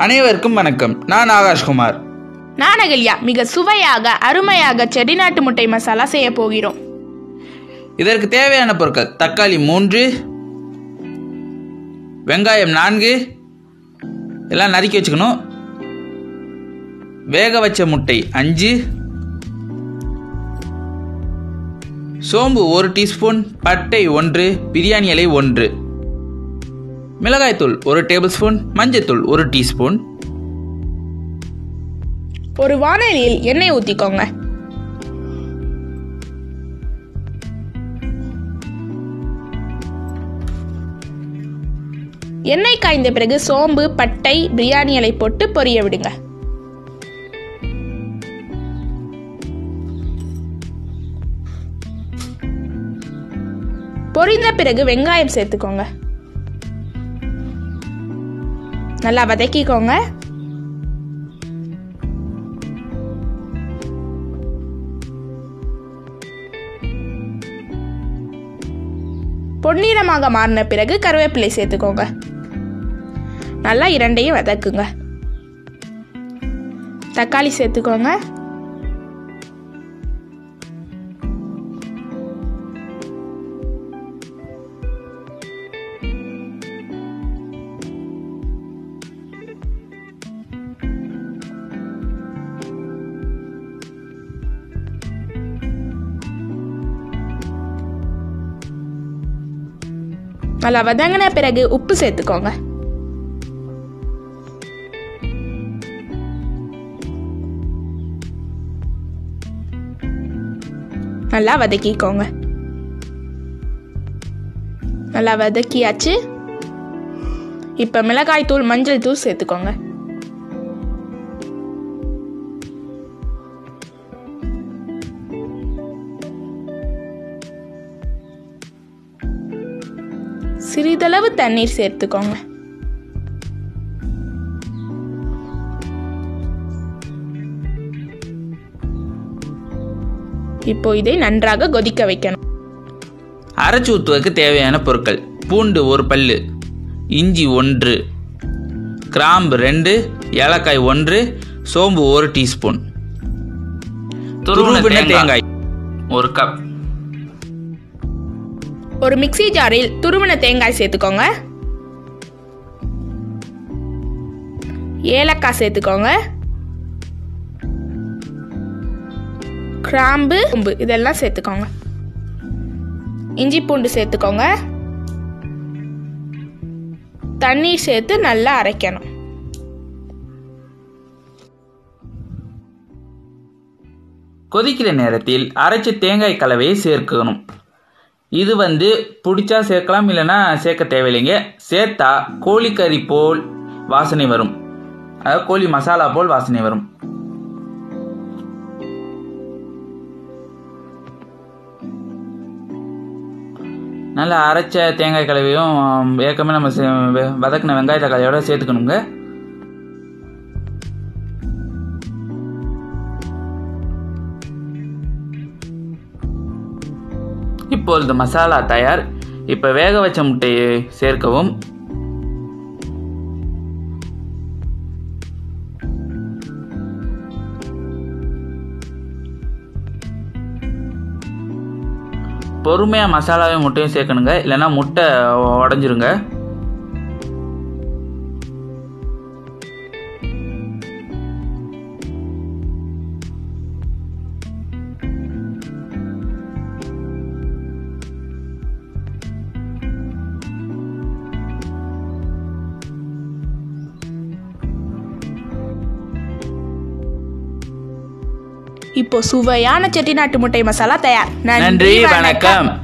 அனைவருக்கும் வணக்கம் நான் ஆகாஷ்குமார் நான் அகல்யா மிக சுவையாக அருமையாக செட்டிநாட்டு முட்டை மசாலா செய்ய போகிறோம் இதற்கு தேவையான பொருட்கள் தக்காளி மூன்று வெங்காயம் நான்கு எல்லாம் நறுக்கி வச்சுக்கணும் வேக வச்ச முட்டை அஞ்சு சோம்பு ஒரு டீஸ்பூன் பட்டை ஒன்று பிரியாணி இலை ஒன்று மிளகாய்த்தூள் ஒரு டேபிள் ஸ்பூன் மஞ்சத்தூள் ஒரு டீஸ்பூன் ஒரு வானலியில் எண்ணெய் ஊற்றிக்கோங்க எண்ணெய் காய்ந்த பிறகு சோம்பு பட்டை பிரியாணி இலை போட்டு பொரிய விடுங்க பொரிந்த பிறகு வெங்காயம் சேர்த்துக்கோங்க நல்லா வதக்கிக்கோங்க பொன்னிறமாக மாறின பிறகு கருவேப்பிலை சேர்த்துக்கோங்க நல்லா இரண்டையும் வதக்குங்க தக்காளி சேர்த்துக்கோங்க நல்லா வதங்கின பிறகு உப்பு சேர்த்துக்கோங்க நல்லா வதக்கிக்கோங்க நல்லா வதக்கியாச்சு இப்போ மிளகாய் தூள் மஞ்சள் தூள் சேர்த்துக்கோங்க சிறிதளவு தண்ணீர் சேர்த்துக்கோங்க இப்போ இதை நன்றாக கொதிக்க வைக்கணும் அரைச்சி ஊற்றுவதற்கு தேவையான பொருட்கள் பூண்டு ஒரு பல்லு இஞ்சி ஒன்று கிராம்பு ரெண்டு ஏலக்காய் ஒன்று சோம்பு ஒரு டீஸ்பூன் துருவின தேங்காய் ஒரு கப் ஒரு மிக்ஸி ஜாரில் துருவின தேங்காய் சேர்த்துக்கோங்க ஏலக்காய் சேர்த்துக்கோங்க கிராம்பு சோம்பு இதெல்லாம் சேர்த்துக்கோங்க இஞ்சி பூண்டு சேர்த்துக்கோங்க தண்ணீர் சேர்த்து நல்லா அரைக்கணும் கொதிக்கிற நேரத்தில் அரைச்ச தேங்காய் கலவையை சேர்க்கணும் இது வந்து பிடிச்சா சேர்க்கலாம் இல்லைன்னா சேர்க்க தேவையில்லைங்க சேர்த்தா கோழிக்கறி போல் வாசனை வரும் அதாவது கோழி மசாலா போல் வாசனை வரும் நல்லா அரைச்ச தேங்காய் கலவையும் ஏற்கனவே நம்ம சே- வெ- வதக்கின வெங்காய தக்காளியோட சேர்த்துக்கணுங்க இப்பொழுது மசாலா தயார் இப்போ வேக வச்ச முட்டையை சேர்க்கவும் பொறுமையாக மசாலாவையும் முட்டையும் சேர்க்கணுங்க இல்லைன்னா முட்டை உடஞ்சிருங்க இப்போ சுவையான செட்டிநாட்டு முட்டை மசாலா தயார் நன்றி வணக்கம்